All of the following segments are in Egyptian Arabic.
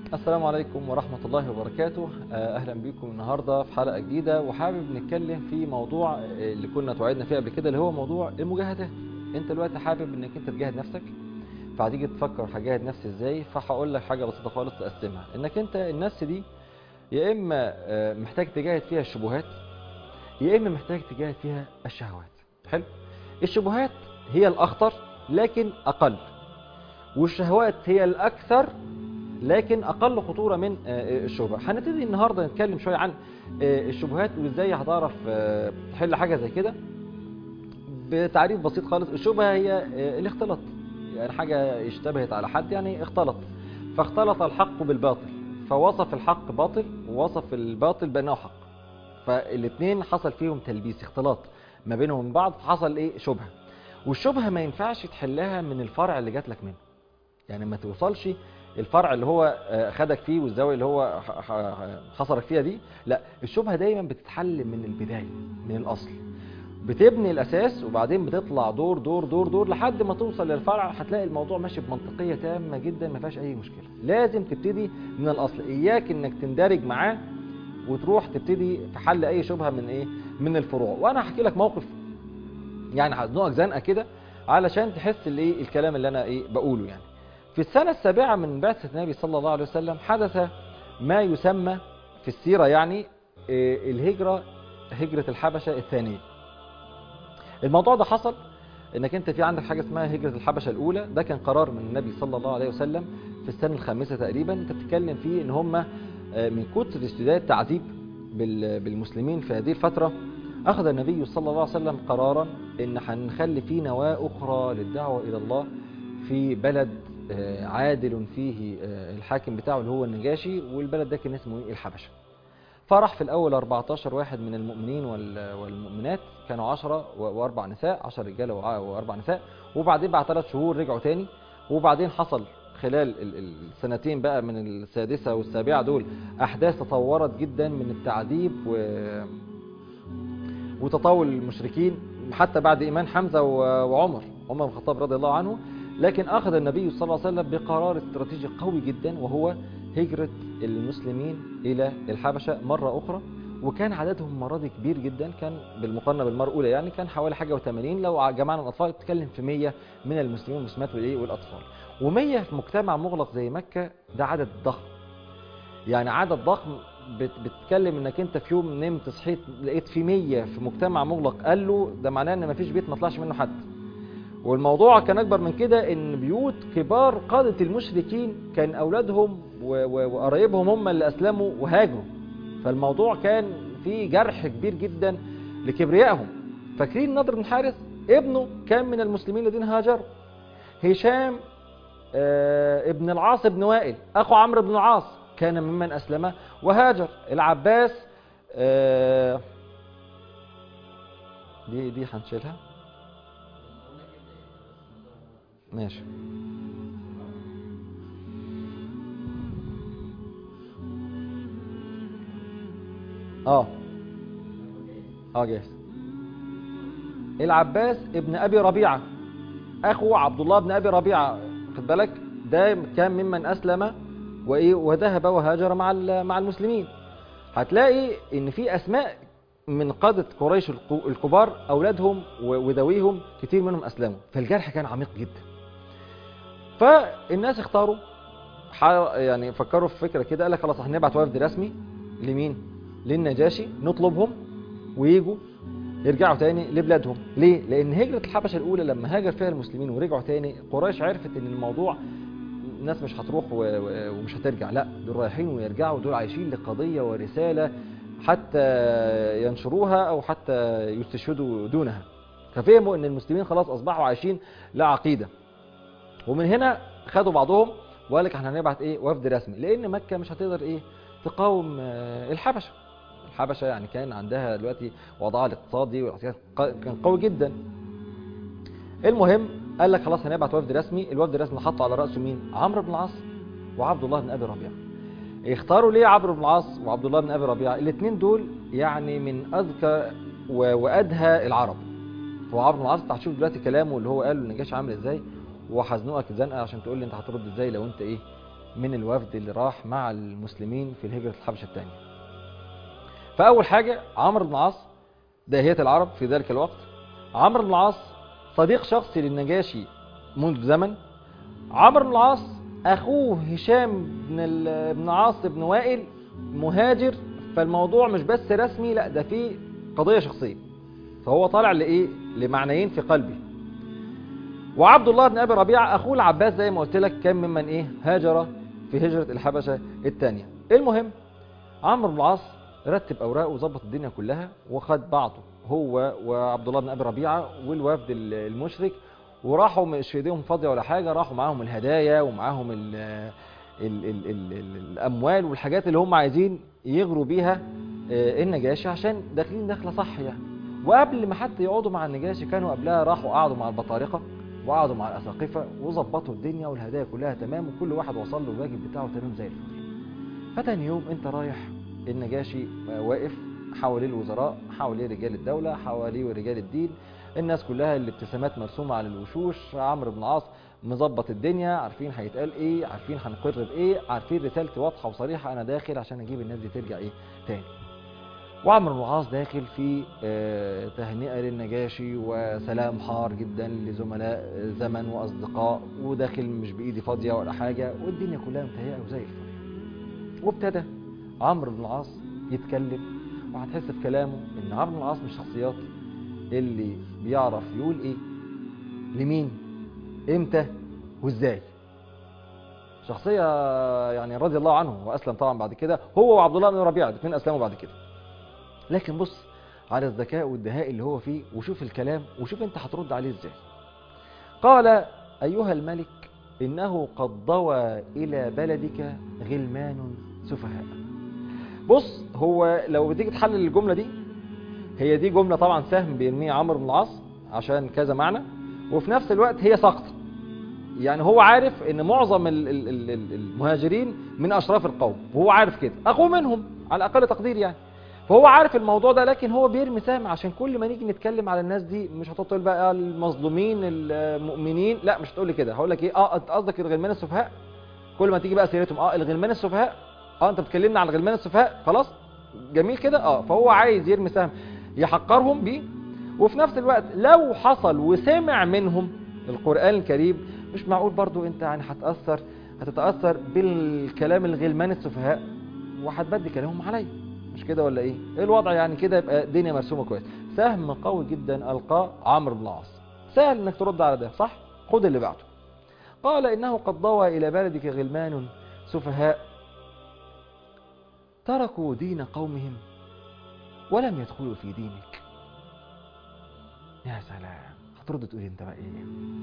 السلام عليكم ورحمة الله وبركاته آه، أهلا بكم النهاردة في حلقة جديدة وحابب نتكلم في موضوع آه، اللي كنا توعدنا فيه قبل كده اللي هو موضوع المجاهدات أنت دلوقتي حابب إنك أنت تجاهد نفسك فهتيجي تفكر هجاهد نفسي إزاي فهقول لك حاجة بسيطة خالص تقسمها إنك أنت النفس دي يا إما آه، محتاج تجاهد فيها الشبهات يا إما محتاج تجاهد فيها الشهوات حلو الشبهات هي الأخطر لكن أقل والشهوات هي الأكثر لكن اقل خطوره من آه، الشبهه هنبتدي النهارده نتكلم شويه عن آه، الشبهات وازاي هتعرف آه، تحل حاجه زي كده بتعريف بسيط خالص الشبهه هي آه، الاختلاط يعني حاجه اشتبهت على حد يعني اختلط فاختلط الحق بالباطل فوصف الحق باطل ووصف الباطل بانه حق فالاثنين حصل فيهم تلبيس اختلاط ما بينهم وبين بعض فحصل ايه شبهه والشبهه ما ينفعش تحلها من الفرع اللي جات لك منه يعني ما توصلش الفرع اللي هو آه، خدك فيه والزاويه اللي هو ح- ح- حصرك فيها دي لا الشبهه دايما بتتحل من البدايه من الاصل بتبني الاساس وبعدين بتطلع دور دور دور دور لحد ما توصل للفرع هتلاقي الموضوع ماشي بمنطقيه تامه جدا ما فيهاش اي مشكله لازم تبتدي من الاصل اياك انك تندرج معاه وتروح تبتدي في حل اي شبهه من ايه من الفروع وانا هحكي لك موقف يعني هزنقك زنقه كده علشان تحس الايه الكلام اللي انا ايه بقوله يعني في السنة السابعة من بعثة النبي صلى الله عليه وسلم حدث ما يسمى في السيرة يعني آه، الهجرة هجرة الحبشة الثانية الموضوع ده حصل انك انت في عندك حاجة اسمها هجرة الحبشة الاولى ده كان قرار من النبي صلى الله عليه وسلم في السنة الخامسة تقريبا انت بتتكلم فيه ان هم آه، من كتر اشتداد التعذيب بال- بالمسلمين في هذه الفترة اخذ النبي صلى الله عليه وسلم قرارا ان هنخلي فيه نواة اخرى للدعوة الى الله في بلد آه، عادل فيه آه، الحاكم بتاعه اللي هو النجاشي والبلد ده كان اسمه ايه الحبشة فرح في الأول 14 واحد من المؤمنين وال- والمؤمنات كانوا 10 و- وأربع نساء 10 رجالة وع- وأربع نساء وبعدين بعد ثلاث شهور رجعوا تاني وبعدين حصل خلال ال- ال- السنتين بقى من السادسة والسابعة دول أحداث تطورت جدا من التعذيب و... وتطاول المشركين حتى بعد إيمان حمزة و- وعمر عمر بن الخطاب رضي الله عنه لكن أخذ النبي صلى الله عليه وسلم بقرار استراتيجي قوي جدا وهو هجرة المسلمين إلى الحبشة مرة أخرى وكان عددهم المرة دي كبير جدا كان بالمقارنة بالمرة الأولى يعني كان حوالي حاجة و80 لو جمعنا الأطفال بتتكلم في 100 من المسلمين والمسلمات والإيه والأطفال و100 في مجتمع مغلق زي مكة ده عدد ضخم يعني عدد ضخم بت- بتتكلم انك انت في يوم نمت صحيت لقيت في 100 في مجتمع مغلق قال له ده معناه ان مفيش بيت ما طلعش منه حد والموضوع كان اكبر من كده ان بيوت كبار قادة المشركين كان اولادهم و- و- وقرايبهم هم اللي اسلموا وهاجروا فالموضوع كان فيه جرح كبير جدا لكبريائهم فاكرين نضر بن حارث ابنه كان من المسلمين الذين هاجروا هشام آه، ابن العاص بن وائل اخو عمرو بن العاص كان ممن اسلم وهاجر العباس آه، دي دي هنشيلها ماشي اه اه جاهز العباس ابن ابي ربيعه اخو عبد الله بن ابي ربيعه خد بالك ده كان ممن اسلم وايه وذهب وهاجر مع ال- مع المسلمين هتلاقي ان في اسماء من قادة قريش الق- الكبار اولادهم و- وذويهم كتير منهم اسلموا فالجرح كان عميق جدا فالناس اختاروا ح- يعني فكروا في فكره كده قال لك خلاص هنبعت وفد رسمي لمين للنجاشي نطلبهم ويجوا يرجعوا تاني لبلادهم ليه لان هجره الحبشه الاولى لما هاجر فيها المسلمين ورجعوا تاني قريش عرفت ان الموضوع الناس مش هتروح و- و- ومش هترجع لا دول رايحين ويرجعوا دول عايشين لقضيه ورساله حتى ينشروها او حتى يستشهدوا دونها ففهموا ان المسلمين خلاص اصبحوا عايشين لا عقيده ومن هنا خدوا بعضهم وقال لك احنا هنبعت ايه وفد رسمي لان مكه مش هتقدر ايه تقاوم آه، الحبشه الحبشه يعني كان عندها دلوقتي وضعها الاقتصادي والاقتصاد كان قوي جدا المهم قال لك خلاص هنبعت وفد رسمي الوفد الرسمي حطوا على راسه مين عمرو بن العاص وعبد الله بن ابي ربيعه اختاروا ليه عمرو بن العاص وعبد الله بن ابي ربيعه الاثنين دول يعني من اذكى و- وادهى العرب هو عمرو بن العاص انت هتشوف دلوقتي كلامه اللي هو قاله النجاشي عامل ازاي وهزنقك زنقه عشان تقول لي انت هترد ازاي لو انت ايه من الوفد اللي راح مع المسلمين في الهجرة الحبشة الثانية فأول حاجة عمرو بن العاص داهية العرب في ذلك الوقت عمرو بن العاص صديق شخصي للنجاشي منذ زمن عمرو بن العاص أخوه هشام بن ال- بن عاص بن وائل مهاجر فالموضوع مش بس رسمي لا ده فيه قضية شخصية فهو طالع لإيه لمعنيين في قلبي وعبد الله بن ابي ربيعه اخوه العباس زي ما قلت لك كان ممن ايه هاجر في هجره الحبشه الثانيه المهم عمرو بن العاص رتب اوراقه وظبط الدنيا كلها وخد بعضه هو وعبد الله بن ابي ربيعه والوفد ال- المشرك وراحوا مش في ايديهم فاضيه ولا حاجه راحوا معاهم الهدايا ومعاهم ال ال ال ال ال الاموال والحاجات اللي هم عايزين يغروا بيها آه، النجاشي عشان داخلين دخله صح يعني وقبل ما حتى يقعدوا مع النجاشي كانوا قبلها راحوا قعدوا مع البطارقه وقعدوا مع الاساقفه وظبطوا الدنيا والهدايا كلها تمام وكل واحد وصل له الواجب بتاعه تمام زي الفل فتاني يوم انت رايح النجاشي واقف حواليه الوزراء حواليه رجال الدوله حواليه رجال الدين الناس كلها الابتسامات مرسومه على الوشوش عمرو بن العاص مظبط الدنيا عارفين هيتقال ايه عارفين هنقر بايه عارفين رسالتي واضحه وصريحه انا داخل عشان اجيب الناس دي ترجع ايه تاني وعمرو بن العاص داخل في آه، تهنئه للنجاشي وسلام حار جدا لزملاء زمن واصدقاء وداخل مش بايدي فاضيه ولا حاجه والدنيا كلها متهيئه وزي الفل وابتدى عمرو بن العاص يتكلم وهتحس في كلامه ان عمرو بن العاص من الشخصيات اللي بيعرف يقول ايه لمين امتى وازاي شخصية يعني رضي الله عنه وأسلم طبعا بعد كده هو وعبد الله بن ربيعة الاثنين أسلموا بعد كده لكن بص على الذكاء والدهاء اللي هو فيه وشوف الكلام وشوف انت هترد عليه ازاي قال أيها الملك إنه قد ضوى إلى بلدك غلمان سفهاء بص هو لو بتيجي تحلل الجملة دي هي دي جملة طبعا سهم بيرميه عمرو بن العاص عشان كذا معنى وفي نفس الوقت هي سقطة يعني هو عارف ان معظم ال- ال- ال- ال- المهاجرين من اشراف القوم وهو عارف كده اخوه منهم على اقل تقدير يعني فهو عارف الموضوع ده لكن هو بيرمي سهم عشان كل ما نيجي نتكلم على الناس دي مش هتقول بقى المظلومين المؤمنين لا مش هتقول لي كده هقول لك ايه اه انت قصدك الغلمان السفهاء كل ما تيجي بقى سيرتهم اه الغلمان السفهاء اه انت بتكلمنا على الغلمان السفهاء خلاص جميل كده اه فهو عايز يرمي سهم يحقرهم بيه وفي نفس الوقت لو حصل وسمع منهم القرآن الكريم مش معقول برضو انت يعني هتأثر هتتأثر بالكلام الغلمان السفهاء وهتبدي كلامهم عليا مش كده ولا ايه ايه الوضع يعني كده يبقى الدنيا مرسومه كويس سهم قوي جدا القاه عمرو بن العاص سهل انك ترد على ده صح خد اللي بعده قال انه قد ضوى الى بلدك غلمان سفهاء تركوا دين قومهم ولم يدخلوا في دينك يا سلام هترد تقول انت بقى ايه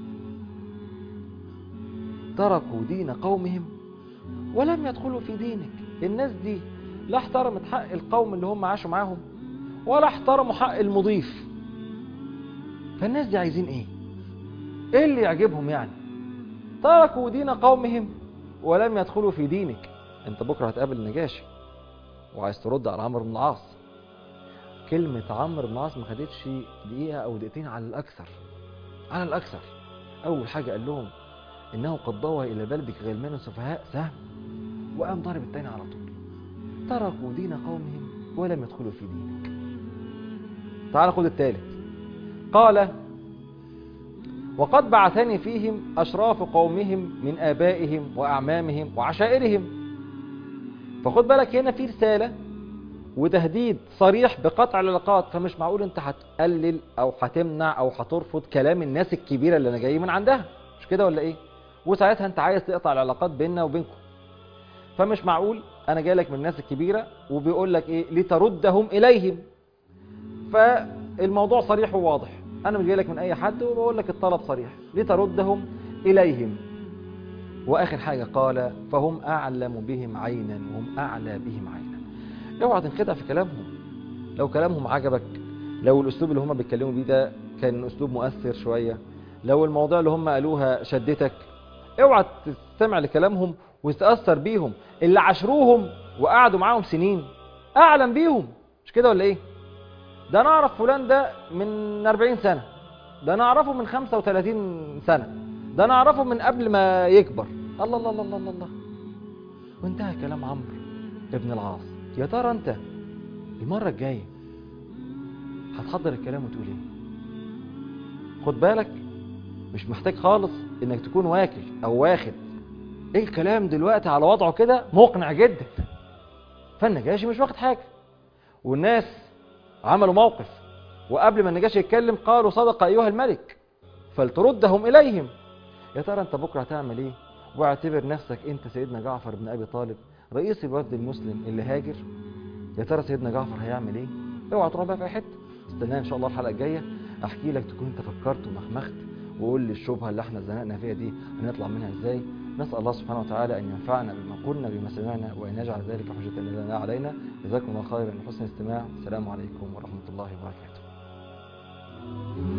تركوا دين قومهم ولم يدخلوا في دينك الناس دي لا احترمت حق القوم اللي هم عاشوا معاهم ولا احترموا حق المضيف فالناس دي عايزين ايه ايه اللي يعجبهم يعني تركوا دين قومهم ولم يدخلوا في دينك انت بكره هتقابل النجاشي وعايز ترد على عمرو بن العاص كلمة عمرو بن العاص ما خدتش دقيقة أو دقيقتين على الأكثر على الأكثر أول حاجة قال لهم إنه قد ضوى إلى بلدك غلمان سفهاء سهم وقام ضارب التاني على طول تركوا دين قومهم ولم يدخلوا في دينك تعال خد الثالث قال وقد بعثني فيهم أشراف قومهم من آبائهم وأعمامهم وعشائرهم فخد بالك هنا في رسالة وتهديد صريح بقطع العلاقات فمش معقول انت هتقلل او هتمنع او هترفض كلام الناس الكبيرة اللي انا جاي من عندها مش كده ولا ايه وساعتها انت عايز تقطع العلاقات بيننا وبينكم فمش معقول انا جاي لك من الناس الكبيرة وبيقول لك ايه لتردهم اليهم فالموضوع صريح وواضح انا مش جاي لك من اي حد وبقول لك الطلب صريح لتردهم اليهم واخر حاجة قال فهم اعلم بهم عينا وهم اعلى بهم عينا اوعى تنخدع في كلامهم لو كلامهم عجبك لو الاسلوب اللي هم بيتكلموا بيه ده كان اسلوب مؤثر شوية لو الموضوع اللي هم قالوها شدتك اوعى تستمع لكلامهم وتتأثر بيهم اللي عاشروهم وقعدوا معاهم سنين اعلم بيهم مش كده ولا ايه ده انا اعرف فلان ده من 40 سنة ده انا اعرفه من 35 سنة ده انا اعرفه من قبل ما يكبر الله الله الله الله الله وانتهى كلام عمرو ابن العاص يا ترى انت المرة الجاية هتحضر الكلام وتقول ايه خد بالك مش محتاج خالص انك تكون واكل او واخد ايه الكلام دلوقتي على وضعه كده مقنع جدا فالنجاشي مش واخد حاجة والناس عملوا موقف وقبل ما النجاشي يتكلم قالوا صدق ايها الملك فلتردهم اليهم يا ترى انت بكره هتعمل ايه واعتبر نفسك انت سيدنا جعفر بن ابي طالب رئيس الوفد المسلم اللي هاجر يا ترى سيدنا جعفر هيعمل ايه اوعى تروح بقى في أي حته استنانا ان شاء الله الحلقه الجايه احكي لك تكون انت فكرت ومخمخت وقول لي الشبهه اللي احنا زنقنا فيها دي هنطلع منها ازاي نسال الله سبحانه وتعالى ان ينفعنا بما قلنا بما سمعنا وان يجعل ذلك حجه لنا علينا جزاكم الله خيرا لحسن الاستماع السلام عليكم ورحمه الله وبركاته